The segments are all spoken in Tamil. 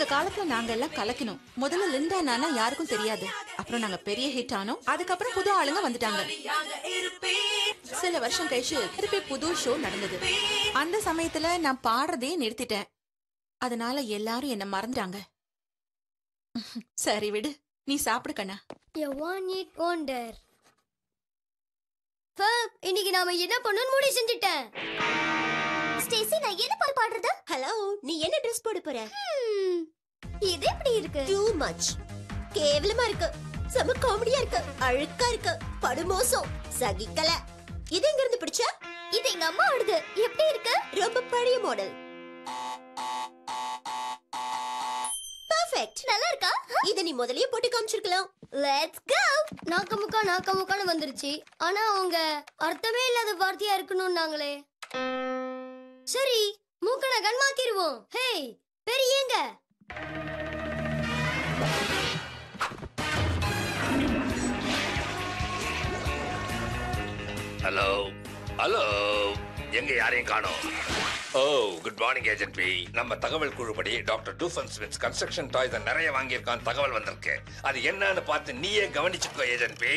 இந்த காலத்துல நாங்க எல்லாம் கலக்கணும் முதல்ல லிண்டா நானா யாருக்கும் தெரியாது அப்புறம் நாங்க பெரிய ஹிட் ஆனோம் அதுக்கப்புறம் புது ஆளுங்க வந்துட்டாங்க சில வருஷம் கழிச்சு திருப்பி புது ஷோ நடந்தது அந்த சமயத்துல நான் பாடுறதே நிறுத்திட்டேன் அதனால எல்லாரும் என்ன மறந்துட்டாங்க சரி விடு நீ சாப்பிடு கண்ணா A one hit wonder. ஃபப், இன்னைக்கு நாம என்ன பண்ணணும்னு முடிவு செஞ்சுட்டேன் ஸ்டேசி நான் என்ன பாட்டு பாடுறது ஹலோ நீ என்ன ட்ரெஸ் போட போற ஹம், இது எப்படி இருக்கு டூ மச் கேவலமா இருக்கு செம காமெடியா இருக்கு அழுக்கா இருக்கு படுமோசம் சகிக்கல இது எங்க இருந்து பிடிச்ச இது எங்க அம்மா ஆடுது எப்படி இருக்கு ரொம்ப பழைய மாடல் பர்ஃபெக்ட் நல்லா இருக்கா இத நீ முதல்லயே போட்டு காமிச்சிருக்கலாம் லெட்ஸ் கோ நாக்கமுக்கா நாக்கமுக்கான்னு வந்துருச்சு ஆனா அவங்க அர்த்தமே இல்லாத வார்த்தையா இருக்கணும்னாங்களே சரி மூக்க நகன் மாத்திருவோம் ஹேய் பெரியங்க ஹலோ ஹலோ எங்க யாரையும் காணோம் oh good morning agent B நம்ம தகவல் குழுப்படி doctor Doofenshmirtz construction toys நிறைய வாங்கியிருக்கான் தகவல் வந்திருக்கு அது என்னன்னு பார்த்து நீயே கவனிச்சுக்கோ ஏஜென்ட் பி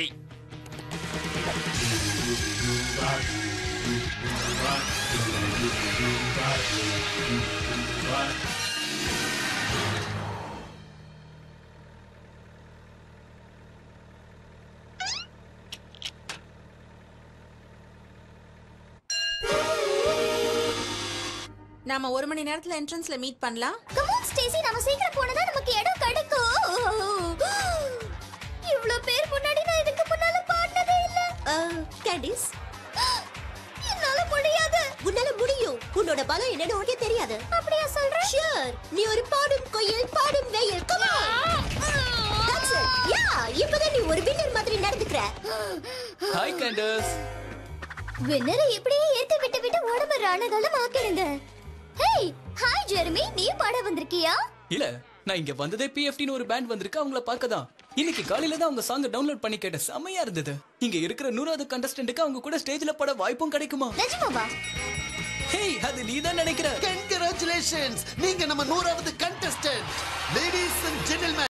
நாம ஒரு மணி நேரத்துல என்ட்ரன்ஸ்ல மீட் பண்ணலாம் கம் ஆன் ஸ்டேசி நாம சீக்கிரம் போனா நமக்கு இடம் கிடைக்கும் இவ்ளோ பேர் முன்னாடி நான் இதுக்கு முன்னால பாடினதே இல்ல கேண்டிஸ் என்னால முடியாது உன்னால முடியும் உன்னோட பலம் என்னன்னு உனக்கே தெரியாது அப்படியா சொல்ற ஷூர் நீ ஒரு பாடும் கோயில் பாடும் வெயில் come on That's it. Yeah, இப்பதான் நீ ஒரு வின்னர் மாதிரி நடந்துக்கிற ஹாய் கேண்டஸ் வின்னரை இப்படியே ஏத்தி விட்டு விட்டு உடம்பு ரணகாலம் ஆக்கிடுங்க ஹேய் ஹாய் ஜெர்மி நீ பாட வந்திருக்கியா இல்ல நான் இங்க வந்ததே பிஎஃப்டின்னு ஒரு பேண்ட் வந்திருக்கு அவங்கள பார்க்க தான் இன்னைக்கு காலையில தான் அவங்க சாங் டவுன்லோட் பண்ணி கேட்டேன் செமையா இருந்தது இங்க இருக்கிற நூறாவது கண்டஸ்டன்ட்டுக்கு அவங்க கூட ஸ்டேஜ்ல பாட வாய்ப்பும் கிடைக்குமா நிஜமாவா ஹேய் அது நீ தான் நினைக்கிற கங்க்ராச்சுலேஷன்ஸ் நீங்க நம்ம நூறாவது கண்டஸ்டன்ட் லேடிஸ் அண்ட் ஜென்டில்மேன்